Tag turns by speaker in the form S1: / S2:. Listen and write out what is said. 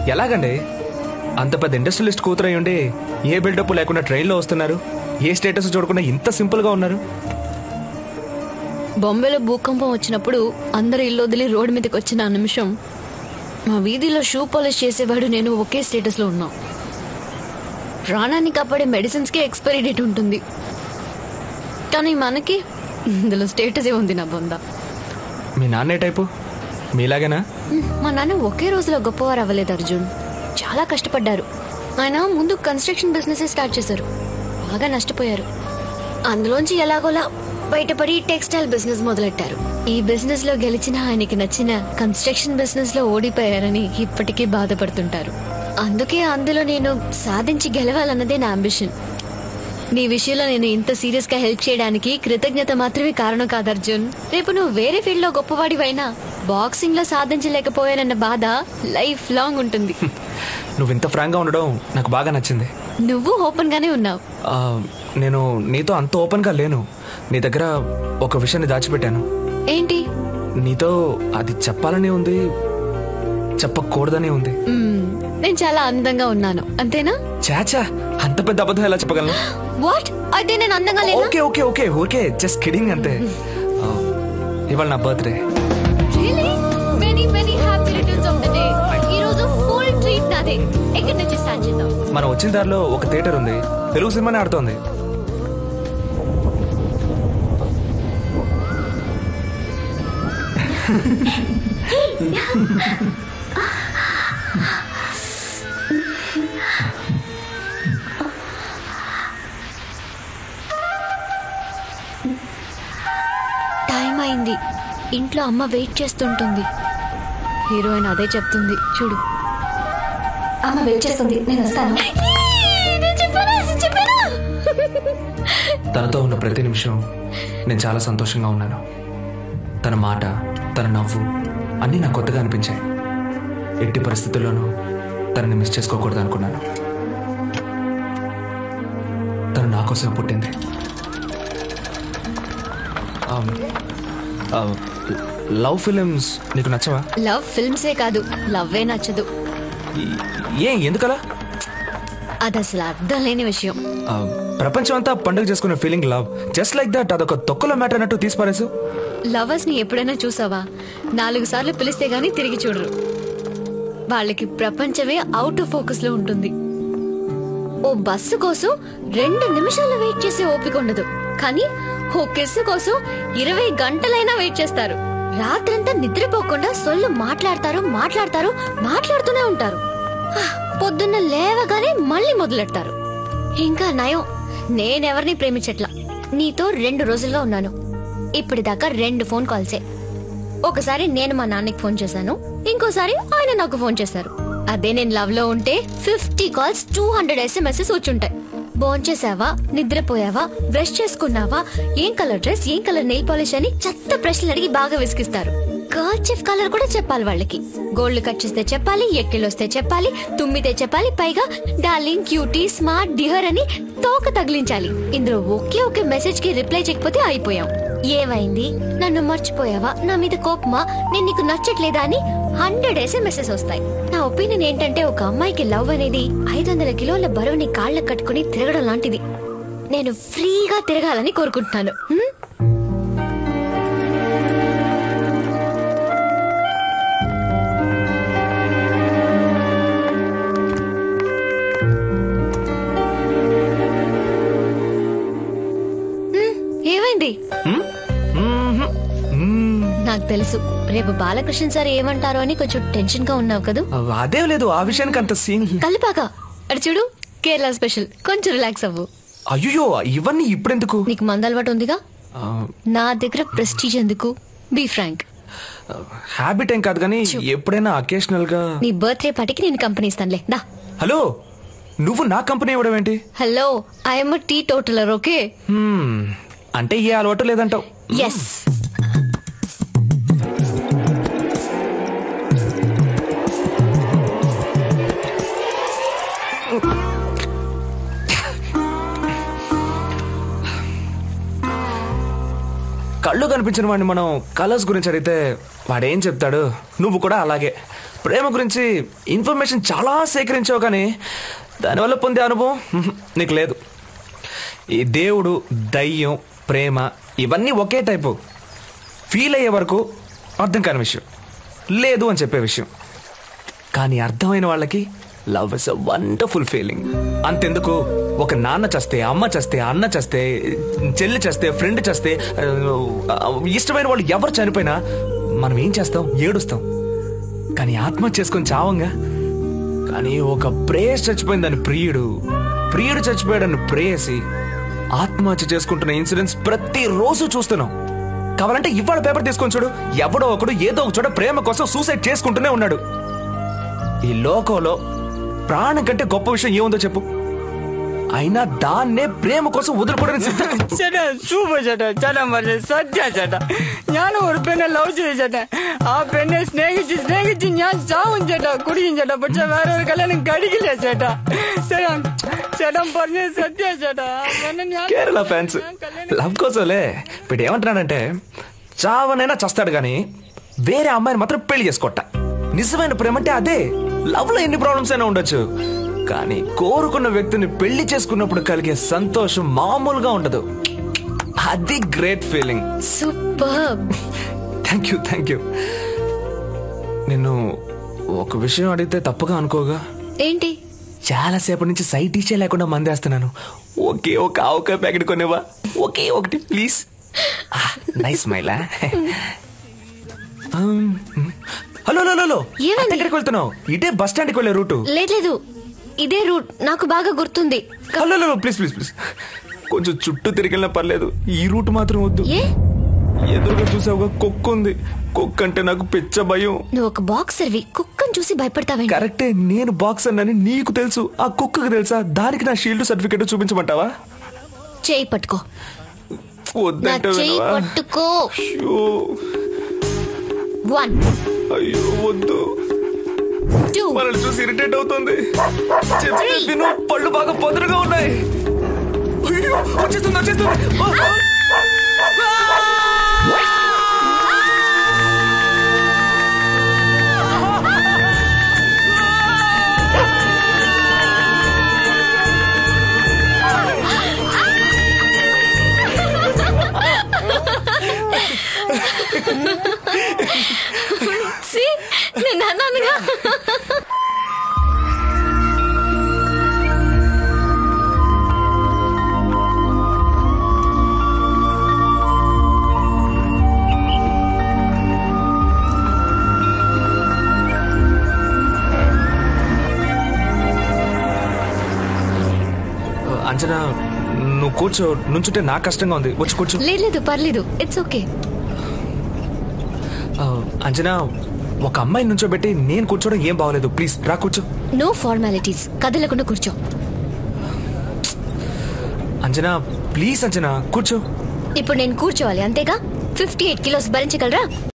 S1: ఎలాగండి అంత పెద్ద ఇండస్ట్రియలిస్ట్ కూతురు అయి ఉండి ఏ బిల్డప్ లేకుండా ట్రైన్లో వస్తున్నారు ఏ స్టేటస్ చూడకుండా ఇంత సింపుల్గా ఉన్నారు
S2: బొంబేలో భూకంపం వచ్చినప్పుడు అందరు ఇల్లు వదిలి రోడ్డు మీదకి వచ్చిన ఆ నిమిషం మా వీధిలో షూ పాలిష్ చేసేవాడు నేను ఒకే స్టేటస్ లో ఉన్నాం ప్రాణాన్ని కాపాడే మెడిసిన్స్ కి ఎక్స్పైరీ డేట్ ఉంటుంది కానీ మనకి ఇందులో స్టేటస్ ఏ ఉంది నా బొంద
S1: మీ నాన్న ఏ టైపు మీలాగేనా
S2: మా నాన్న ఒకే రోజులో గొప్పవారు అవ్వలేదు అర్జున్ చాలా కష్టపడ్డారు ఆయన ముందు కన్స్ట్రక్షన్ బిజినెస్ స్టార్ట్ చేశారు బాగా నష్టపోయారు అందులోంచి ఎలాగోలా బయటపడి టెక్స్టైల్ బిజినెస్ మొదలెట్టారు ఈ బిజినెస్ లో గెలిచిన ఆయనకి నచ్చిన కన్స్ట్రక్షన్ బిజినెస్ లో ఓడిపోయారని ఇప్పటికీ బాధపడుతుంటారు అందుకే అందులో నేను సాధించి గెలవాలన్నదే నా అంబిషన్ నీ విషయంలో నేను ఇంత సీరియస్ గా హెల్ప్ చేయడానికి కృతజ్ఞత మాత్రమే కారణం కాదు అర్జున్ రేపు నువ్వు వేరే ఫీల్డ్ లో గొప్పవాడివైనా బాక్సింగ్ లో సాధించలేకపోయానన్న బాధ లైఫ్ లాంగ్ ఉంటుంది
S1: నువ్వు ఇంత ఫ్రాంక్గా ఉండడం నాకు బాగా నచ్చింది
S2: నువ్వు ఓపెన్ గానే ఉన్నావు
S1: ఆ, నేను నీతో అంత ఓపెన్గా లేను నీ దగ్గర ఒక విషయాన్ని దాచిపెట్టాను
S2: ఏంటి
S1: నీతో అది చెప్పాలని ఉంది చెప్పకూడదని ఉంది
S2: మ్మ్, నేను చాలా అందంగా ఉన్నాను అంతేనా
S1: చాచా అంత పెద్ద అబద్ధం ఎలా చెప్పగలను
S2: వాట్ అయితే నేను అందంగా లేనా
S1: okay okay okay okay just kidding అంతే ఆ, ఇవాళ నా birthday
S2: really many many happy returns of the day ఈ రోజు ఫుల్ ట్రీట్ నాదే ఎక్కడి నుంచి స్టార్ట్ చేద్దాం
S1: మనం వచ్చిన దారిలో ఒక థియేటర్ ఉంది తెలుగు సినిమానే ఆడుతోంది
S2: టైం అయింది ఇంట్లో అమ్మ వెయిట్ చేస్తుంటుంది హీరోయిన్ అదే చెప్తుంది చూడు
S3: అమ్మ వెయిట్ చేస్తుంది నేను వస్తాను
S1: తనతో ఉన్న ప్రతి నిమిషం నేను చాలా సంతోషంగా ఉన్నాను తన మాట తన నవ్వు అన్నీ నాకు కొత్తగా అనిపించాయి ఎట్టి పరిస్థితుల్లోనూ తనని మిస్ చేసుకోకూడదు అనుకున్నాను తను నా కోసం పుట్టింది ఆమ్, ఆ, లవ్ ఫిలిమ్స్ నీకు నచ్చవా
S2: లవ్ ఫిల్మ్సే కాదు లవ్వే నచ్చదు
S1: ఈ- ఏ ఎందుకలా
S2: అది అసలు అర్థం లేని విషయం
S1: ఆ, ప్రపంచం అంతా పండుగ చేసుకునే feeling love just like that అదొక తొక్కలో మ్యాటర్ అన్నట్టు తీసిపారేసు
S2: లవర్స్ ని ఎప్పుడైనా చూసావా నాలుగు సార్లు పిలిస్తే గానీ తిరిగి చూడరు వాళ్ళకి ప్రపంచమే అవుట్ ఆఫ్ ఫోకస్ లో ఉంటుంది ఓ బస్సు కోసం రెండు నిమిషాలు వెయిట్ చేసే ఓపిక ఉండదు కానీ ఓ కిస్సు కోసం ఇరవై గంటలైనా వెయిట్ చేస్తారు రాత్రంతా నిద్రపోకుండా సొల్లు మాట్లాడతారు మాట్లాడతారు మాట్లాడుతూనే ఉంటారు ఆ, పొద్దున్న లేవగానే మళ్ళీ మొదలెడతారు ఇంకా నయం నేనెవరిని ప్రేమించట్లా నీతో రెండు రోజులుగా ఉన్నాను ఇప్పటిదాకా రెండు ఫోన్ కాల్సే ఒకసారి నేను మా నాన్నకి ఫోన్ చేశాను ఇంకోసారి ఆయన నాకు ఫోన్ చేశారు అదే నేను లవ్ లో ఉంటే fifty calls two hundred SMS వచ్చుంటాయి భోంచేసావా నిద్రపోయావా బ్రష్ చేసుకున్నావా ఏం కలర్ డ్రెస్ ఏం కలర్ నెయిల్ పాలిష్ అని చెత్త ప్రశ్నలు అడిగి బాగా విసిగిస్తారు కర్చిఫ్ కలర్ కూడా చెప్పాలి వాళ్ళకి గోల్డ్ కట్ చేస్తే చెప్పాలి ఎక్కిళ్ళొస్తే చెప్పాలి తుమ్మితే చెప్పాలి పైగా డార్లింగ్ క్యూటీ స్మార్ట్ డిహర్ అని తోక తగిలించాలి ఇందులో ఒకే ఒకే మెసేజ్ కి రిప్లై చేయకపోతే అయిపోయాం ఏమైంది నన్ను మర్చిపోయావా నా మీద కోపమా నేను నీకు నచ్చట్లేదా అని హండ్రెడ్ ఎస్ఎంఎస్ఎస్ వస్తాయి నా ఒపీనియన్ ఏంటంటే ఒక అమ్మాయికి లవ్ అనేది ఐదు వందల కిలోల బరువుని కాళ్ళకు కట్టుకుని తిరగడం లాంటిది నేను ఫ్రీగా తిరగాలని కోరుకుంటున్నాను హ్మ్? హ్మ్, ఏమైంది నాకు తెలుసు రేపు బాలకృష్ణ సార్ ఏమంటారో అని కొంచెం టెన్షన్ గా ఉన్నావు కదూ
S1: అదే లేదు ఆ విషయానికి అంత సీన్
S2: కలిపాక అడు చూడు కేరళ స్పెషల్ కొంచెం రిలాక్స్ అవ్వు
S1: అయ్యో ఇవన్నీ ఇప్పుడెందుకు
S2: నీకు మంద అలవాటు ఉందిగా
S1: ఆ,
S2: నా దగ్గర ప్రెస్టీజ్ ఎందుకు బీ ఫ్రాంక్
S1: హ్యాబిట్ ఏం కాదు కానీ ఎప్పుడైనా అకేషనల్ గా
S2: నీ బర్త్డే పార్టీకి నేను కంపెనీ ఇస్తానులే దా
S1: హలో నువ్వు నా కంపెనీ ఇవ్వడం ఏంటి
S2: hello I'm teetotaller okay
S1: hmm, అంటే ఏ అలవాటు లేదంటావు
S2: ఎస్
S1: కళ్ళు కనిపించిన వాడిని మనం కలర్స్ గురించి అడిగితే వాడేం చెప్తాడు నువ్వు కూడా అలాగే ప్రేమ గురించి ఇన్ఫర్మేషన్ చాలా సేకరించావు కానీ దానివల్ల పొందే అనుభవం హ్మ్, నీకు లేదు ఈ దేవుడు దయ్యం ప్రేమ ఇవన్నీ ఒకే టైపు ఫీల్ అయ్యే వరకు అర్థం కాని విషయం లేదు అని చెప్పే విషయం కానీ అర్థమైన వాళ్ళకి love is a wonderful feeling అంతెందుకు ఒక నాన్న చస్తే అమ్మ చస్తే అన్న చస్తే చెల్లి చస్తే ఫ్రెండ్ చస్తే ఆ, ఇష్టమైన వాళ్ళు ఎవరు చనిపోయినా మనం ఏం చేస్తాం ఏడుస్తాం కానీ ఆత్మహత్య చేసుకొని చావంగా కానీ ఒక ప్రేయస్ చచ్చిపోయిందని ప్రియుడు ప్రియుడు చచ్చిపోయాడని ప్రేయసి ఆత్మహత్య చేసుకుంటున్న ఇన్సిడెంట్స్ ప్రతిరోజు చూస్తున్నాం కావాలంటే ఇవాళ పేపర్ తీసుకొని చూడు ఎవడో ఒకడు ఏదో ఒక చోట ప్రేమ కోసం సూసైడ్ చేసుకుంటూనే ఉన్నాడు ఈ లోకంలో ప్రాణం కంటే గొప్ప విషయం ఏముందో చెప్పు అయినా దాన్నే ప్రేమ కోసం వదులుకోవడానికి సిద్ధం
S4: ചേട്ടാ സൂപ്പർ ചേട്ടാ ചേട്ടാ പറഞ്ഞ സത്യ ചേട്ടാ ഞാൻ ഒരു പെണ്ണെ ലവ് ചെയ്തു ചേട്ടാ ആ പെണ്ണെ സ്നേഹിച്ച് സ്നേഹിച്ച് ഞാൻ ചാവും ചേട്ടാ കുടിക്കും ചേട്ടാ പക്ഷെ വേറെ ഒരു കല്യാണം കഴിക്കില്ല ചേട്ടാ ചേട്ടാ ചേട്ടാ പറഞ്ഞ സത്യ ചേട്ടാ ആ പെണ്ണെ ഞാൻ
S1: కేరళ ఫ్యాన్స్
S4: ഞാൻ കല്യാണം
S1: లవ్ కోసంలే వీడు ఏమంటున్నాడంటే చావనైనా చస్తాడు కానీ వేరే అమ్మాయిని మాత్రం పెళ్లి చేసుకోట నిజమైన ప్రేమ అంటే అదే లవ్ లో ఎన్ని ప్రాబ్లమ్స్ అయినా ఉండొచ్చు కానీ కోరుకున్న వ్యక్తిని పెళ్లి చేసుకున్నప్పుడు కలిగే సంతోషం మామూలుగా ఉండదు అది great feeling
S2: super
S1: thank you thank you నిన్ను ఒక విషయం అడిగితే తప్పుగా అనుకోగా
S2: ఏంటి
S1: చాలాసేపటి నుంచి సైట్ ఇచ్చే లేకుండా మందేస్తున్నాను ఒకే ఒక ఆవకాయ ప్యాకెట్ కొనేవా ఒకే ఒకటి ప్లీజ్ నైస్ మైలా హలో హలో హలో
S2: ఏమైంది?
S1: ఎక్కడికి వెళ్తున్నావు ఇటే బస్ స్టాండ్కి వెళ్ళే రూటు
S2: లేదు లేదు ఇదే రూట్ నాకు బాగా గుర్తుంది క-
S1: hello hello please please please కొంచెం చుట్టూ తిరిగినా పర్లేదు ఈ రూట్ మాత్రం వద్దు
S2: ఏ
S1: ఎదురుగా చూసావుగా కుక్క ఉంది కుక్క అంటే నాకు పిచ్చ భయం
S2: నువ్వు ఒక బాక్సర్వి కుక్కను చూసి భయపడతావేంటి
S1: కరెక్టే నేను బాక్స్ అన్నని నీకు తెలుసు ఆ కుక్కకు తెలుసా దానికి నా షీల్డ్ సర్టిఫికేట్ చూపించమంటావా
S2: చేయి పట్టుకో నా
S1: వద్దంటే
S2: చేయి
S1: వినవా?
S2: పట్టుకో
S1: అయ్యో
S2: వన్
S1: అయ్యో వద్దు
S2: టూ
S1: మనల్ని చూసి ఇరిటేట్ అవుతుంది చెప్తే విను పళ్ళు బాగా పొదరుగా ఉన్నాయి అయ్యో వచ్చేస్తుంది వచ్చేస్తుంది ఆ, ఆ.
S2: See? నేను అన్నానుగా
S1: అంచనా నువ్వు కూర్చో నుంచుంటే నాకు కష్టంగా ఉంది వచ్చి కూర్చో
S2: లేదు లేదు పర్లేదు ఇట్స్ ఓకే
S1: ఆ, అంజనా ఒక అమ్మాయిని నుంచోబెట్టి నేను కూర్చోవడం ఏం బాగలేదు ప్లీజ్ రా కూర్చో
S2: నో ఫార్మాలిటీస్ కదలకుండా కూర్చో
S1: అంజనా ప్లీజ్ అంజనా కూర్చో
S2: ఇప్పుడు నేను కూర్చోవాలి అంతేగా ఫిఫ్టీ ఎయిట్ కిలోస్ భరించగలరా